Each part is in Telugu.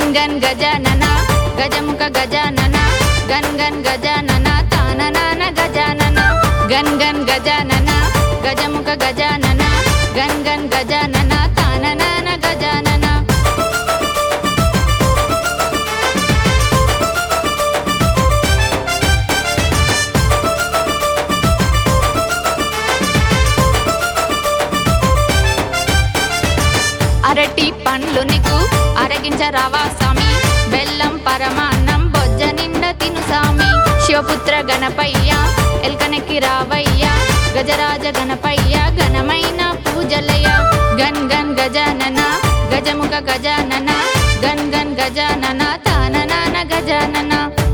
గన్ గజానన గజముఖ గజానన గన్ గన్ గజానన తాననాన గజానన గన్ గన్ గజానన గజముఖ గజానన గన్ గన్ గజానన తాననాన గజానన అరటి పండ్లు నీకు అరగించరావా స్వామి బెల్లం పరమాన్నం బొజ్జ నిండా తిను స్వామి శివపుత్ర గణపయ్య ఎల్కనెక్కి రావయ్య గజరాజ గణపయ్య ఘనమైన పూజలయ గన్ గన్ గజానన గజముఖ గజానన గన్ గన్ గజానన తాననాన గజానన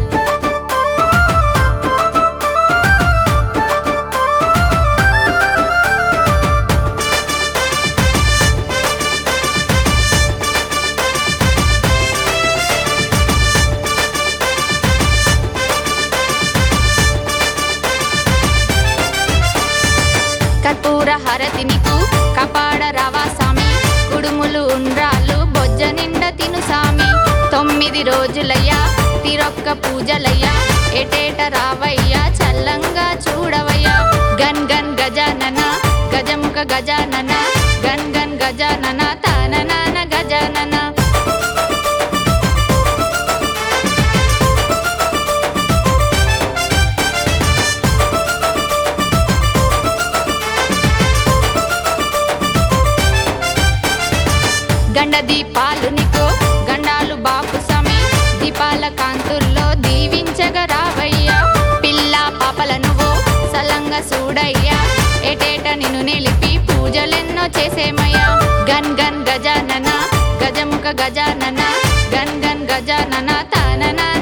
కర్పూర హరతి నీకు కపాడ రావా స్వామి కుడుములు ఉండ్రాళ్ళు బొజ్జ నిండా తిను స్వామి తొమ్మిది రోజులయ్యా తిరొక్క పూజలయ్యా ఎటేట రావయ్యా చల్లంగా చూడవయ్యా గన్ గన్ గజానన గజముఖ గజానన గన్ గన్ గజానన తాననాన గజానన గండ దీపాలు నీకు గండాలు బాపు స్వామి దీపాల కాంతుల్లో దీవించగ రావయ్యా పిల్ల పాపల నువ్వు సలంగా చూడయ్యా ఎటేట నిన్ను నిలిపి పూజలెన్నో చేసేమయ్యా గన్ గన్ గజానన గజముఖ గజానన గన్ గన్ గజానన తాననా